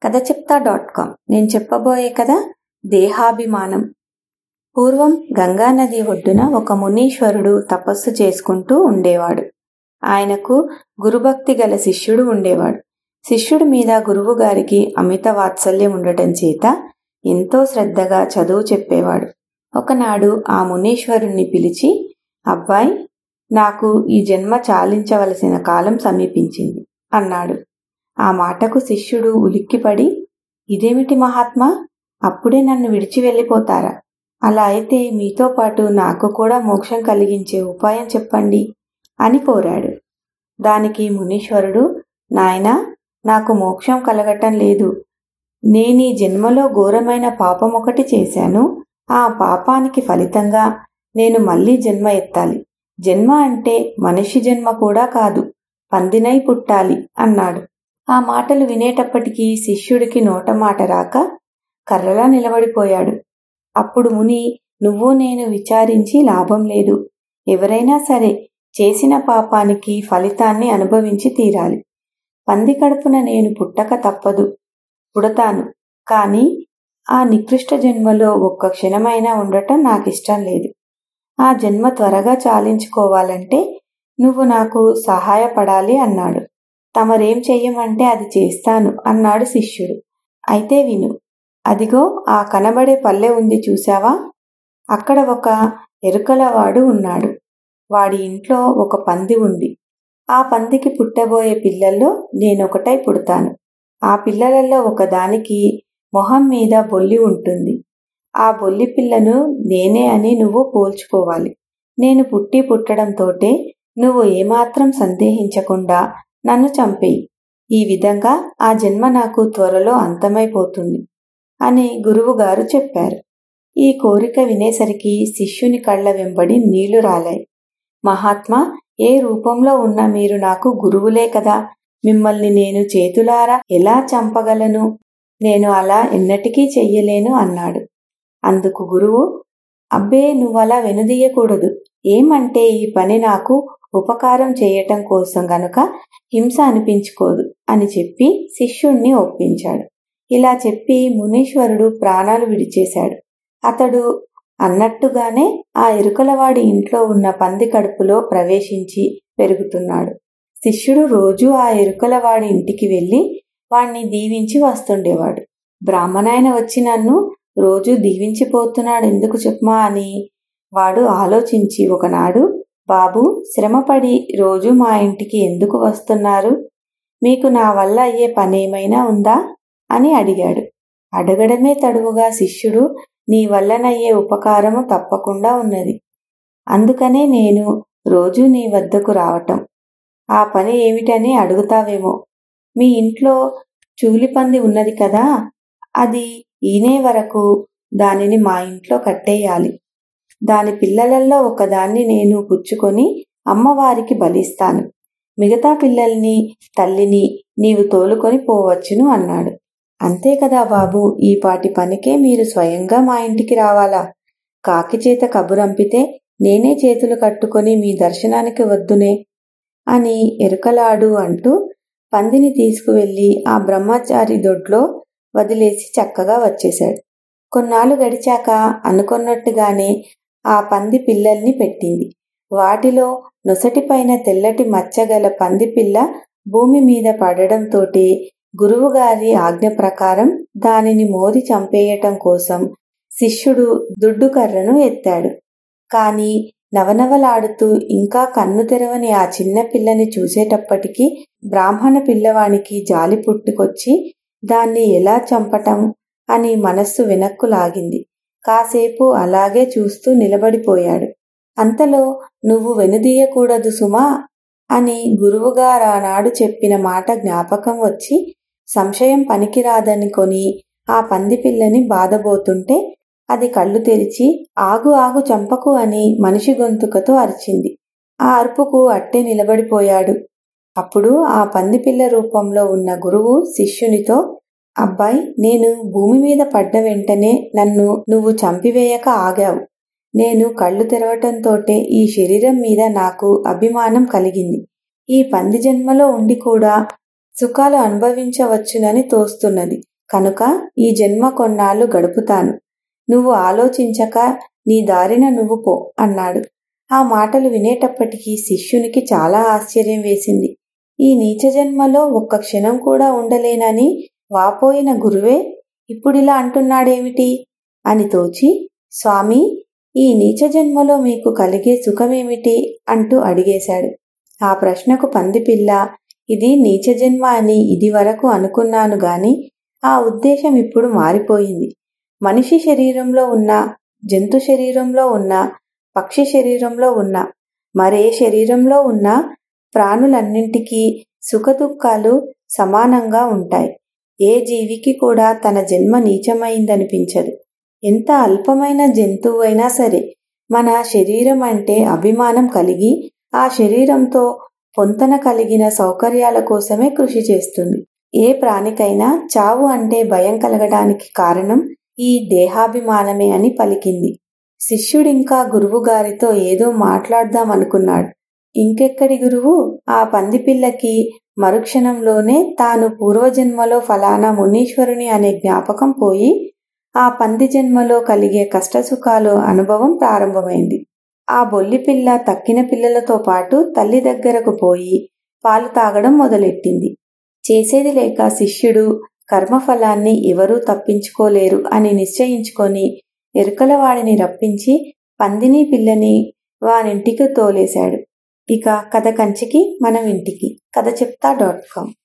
కథ చెప్తా dot com నేను చెప్పబోయే కథ దేహాభిమానం పూర్వం గంగానది ఒడ్డున ఒక మునీశ్వరుడు తపస్సు చేసుకుంటూ ఉండేవాడు ఆయనకు గురుభక్తి గల శిష్యుడు ఉండేవాడు శిష్యుడి మీద గురువు గారికి అమిత వాత్సల్యం ఉండటం చేత ఎంతో శ్రద్ధగా చదువు చెప్పేవాడు ఒకనాడు ఆ మునీశ్వరుణ్ణి పిలిచి అబ్బాయి నాకు ఈ జన్మ చాలించవలసిన కాలం సమీపించింది అన్నాడు ఆ మాటకు శిష్యుడు ఉలిక్కిపడి ఇదేమిటి మహాత్మా అప్పుడే నన్ను విడిచి వెళ్ళిపోతారా అలా అయితే మీతో పాటు నాకు కూడా మోక్షం కలిగించే ఉపాయం చెప్పండి అని కోరాడు దానికి మునీశ్వరుడు నాయనా నాకు మోక్షం కలగటం లేదు నేనీ జన్మలో ఘోరమైన పాపం ఒకటి చేశాను ఆ పాపానికి ఫలితంగా నేను మళ్ళీ జన్మ ఎత్తాలి జన్మ అంటే మనిషి జన్మ కూడా కాదు పందినై పుట్టాలి అన్నాడు ఆ మాటలు వినేటప్పటికీ శిష్యుడికి నోట మాట రాక కర్రలా నిలబడిపోయాడు అప్పుడు ముని నువ్వు నేను విచారించి లాభం లేదు ఎవరైనా సరే చేసిన పాపానికి ఫలితాన్ని అనుభవించి తీరాలి పంది కడుపున నేను పుట్టక తప్పదు పుడతాను కానీ ఆ నికృష్ట జన్మలో ఒక్క క్షణమైనా ఉండటం నాకిష్టం లేదు ఆ జన్మ త్వరగా చాలించుకోవాలంటే నువ్వు నాకు సహాయపడాలి అన్నాడు తమరేం చెయ్యమంటే అది చేస్తాను అన్నాడు శిష్యుడు అయితే విను అదిగో ఆ కనబడే పల్లె ఉంది చూశావా అక్కడ ఒక ఎరుకలవాడు ఉన్నాడు వాడి ఇంట్లో ఒక పంది ఉంది ఆ పందికి పుట్టబోయే పిల్లల్లో నేనొకటై పుడతాను ఆ పిల్లలలో ఒకదానికి మొహం మీద బొల్లి ఉంటుంది ఆ బొల్లి పిల్లను నేనే అని నువ్వు పోల్చుకోవాలి నేను పుట్టి పుట్టడంతోటే నువ్వు ఏమాత్రం సందేహించకుండా నన్ను చంపేయి ఈ విధంగా ఆ జన్మ నాకు త్వరలో అంతమైపోతుంది అని గురువుగారు చెప్పారు ఈ కోరిక వినేసరికి శిష్యుని కళ్ళ వెంబడి నీళ్లు రాలాయి మహాత్మా ఏ రూపంలో ఉన్న మీరు నాకు గురువులే కదా మిమ్మల్ని నేను చేతులారా ఎలా చంపగలను నేను అలా ఎన్నటికీ చెయ్యలేను అన్నాడు అందుకు గురువు అబ్బే నువ్వలా వెనుదీయకూడదు ఏమంటే ఈ పని నాకు ఉపకారం చేయటం కోసం గనుక హింస అనిపించుకోదు అని చెప్పి శిష్యుణ్ణి ఒప్పించాడు ఇలా చెప్పి మునీశ్వరుడు ప్రాణాలు విడిచేశాడు అతడు అన్నట్టుగానే ఆ ఎరుకలవాడి ఇంట్లో ఉన్న పంది కడుపులో ప్రవేశించి పెరుగుతున్నాడు శిష్యుడు రోజూ ఆ ఎరుకలవాడి ఇంటికి వెళ్ళి వాణ్ణి దీవించి వస్తుండేవాడు బ్రాహ్మణాయన వచ్చి నన్ను రోజు దీవించిపోతున్నాడు ఎందుకు చెప్పమా అని వాడు ఆలోచించి ఒకనాడు బాబు శ్రమపడి రోజు మా ఇంటికి ఎందుకు వస్తున్నారు మీకు నా వల్ల అయ్యే పనేమైనా ఉందా అని అడిగాడు అడగడమే తడువుగా శిష్యుడు నీ వల్లనయ్యే ఉపకారము తప్పకుండా ఉన్నది అందుకనే నేను రోజు నీ వద్దకు రావటం ఆ పని ఏమిటని అడుగుతావేమో మీ ఇంట్లో చూలిపంది ఉన్నది కదా అది ఈనే వరకు దానిని మా ఇంట్లో కట్టేయాలి దాని పిల్లలలో ఒకదాన్ని నేను పుచ్చుకొని అమ్మవారికి బలిస్తాను మిగతా పిల్లల్ని తల్లిని నీవు తోలుకొని పోవచ్చును అన్నాడు అంతే కదా బాబు ఈ పాటి పనికే మీరు స్వయంగా మా ఇంటికి రావాలా కాకి చేత కబురంపితే నేనే చేతులు కట్టుకొని మీ దర్శనానికి వద్దునే అని ఎరుకలాడు అంటూ పందిని తీసుకువెళ్లి ఆ బ్రహ్మచారి దొడ్లో వదిలేసి చక్కగా వచ్చేశాడు కొన్నాళ్ళు గడిచాక అనుకున్నట్టుగానే ఆ పంది పిల్లల్ని పెట్టింది వాటిలో నొసటిపైన తెల్లటి మచ్చగల పంది పిల్ల భూమి మీద పడడంతోటి గురువుగారి ఆజ్ఞ ప్రకారం దానిని మోది చంపేయటం కోసం శిష్యుడు దుడ్డు కర్రను ఎత్తాడు కాని నవనవలాడుతూ ఇంకా కన్ను తెరవని ఆ చిన్న పిల్లని చూసేటప్పటికీ బ్రాహ్మణ పిల్లవానికి జాలి పుట్టుకొచ్చి దాన్ని ఎలా చంపటం అని మనస్సు వెనక్కు లాగింది కాసేపు అలాగే చూస్తూ నిలబడిపోయాడు అంతలో నువ్వు వెనుదీయకూడదు సుమా అని గురువుగారానాడు చెప్పిన మాట జ్ఞాపకం వచ్చి సంశయం పనికిరాదనుకొని ఆ పంది పిల్లని బాధబోతుంటే అది కళ్ళు తెరిచి ఆగు ఆగు చంపకు అని మనిషి గొంతుకతో అరిచింది ఆ అరుపుకు అట్టే నిలబడిపోయాడు అప్పుడు ఆ పందిపిల్ల రూపంలో ఉన్న గురువు శిష్యునితో అబ్బాయి నేను భూమి మీద పడ్డ వెంటనే నన్ను నువ్వు చంపివేయక ఆగావు నేను కళ్ళు తెరవటంతోటే ఈ శరీరం మీద నాకు అభిమానం కలిగింది ఈ పంది జన్మలో ఉండి కూడా సుఖాలు అనుభవించవచ్చునని తోస్తున్నది కనుక ఈ జన్మ కొన్నాళ్ళు గడుపుతాను నువ్వు ఆలోచించక నీ దారిన నువ్వు పో అన్నాడు ఆ మాటలు వినేటప్పటికీ శిష్యునికి చాలా ఆశ్చర్యం వేసింది ఈ నీచ జన్మలో ఒక్క క్షణం కూడా ఉండలేనని వాపోయిన గురువే ఇప్పుడిలా అంటున్నాడేమిటి అని తోచి స్వామి ఈ నీచ జన్మలో మీకు కలిగే సుఖమేమిటి అంటూ అడిగేశాడు ఆ ప్రశ్నకు పందిపిల్ల ఇది నీచ జన్మ అని ఇది వరకు అనుకున్నాను గాని ఆ ఉద్దేశం ఇప్పుడు మారిపోయింది మనిషి శరీరంలో ఉన్న జంతు శరీరంలో ఉన్న పక్షి శరీరంలో ఉన్న మరే శరీరంలో ఉన్న ప్రాణులన్నింటికీ సుఖదుఖాలు సమానంగా ఉంటాయి ఏ జీవికి కూడా తన జన్మ నీచమైందనిపించదు ఎంత అల్పమైన జంతువైనా సరే మన శరీరం అంటే అభిమానం కలిగి ఆ శరీరంతో పొంతన కలిగిన సౌకర్యాల కోసమే కృషి చేస్తుంది ఏ ప్రాణికైనా చావు అంటే భయం కలగడానికి కారణం ఈ దేహాభిమానమే అని పలికింది శిష్యుడింకా గురువుగారితో ఏదో మాట్లాడదామనుకున్నాడు ఇంకెక్కడి గురువు ఆ పందిపిల్లకి మరుక్షణంలోనే తాను పూర్వజన్మలో ఫలానా మునీశ్వరుని అనే జ్ఞాపకం పోయి ఆ పంది జన్మలో కలిగే కష్టసుఖాలు అనుభవం ప్రారంభమైంది ఆ బొల్లి పిల్ల తక్కిన పిల్లలతో పాటు తల్లి దగ్గరకు పోయి పాలు తాగడం మొదలెట్టింది చేసేది లేక శిష్యుడు కర్మఫలాన్ని ఎవరూ తప్పించుకోలేరు అని నిశ్చయించుకొని ఎరుకలవాడిని రప్పించి పందిని పిల్లని వానింటికి తోలేశాడు ఇక కథ కంచికి మనం ఇంటికి కథ చెప్తా డాట్ కామ్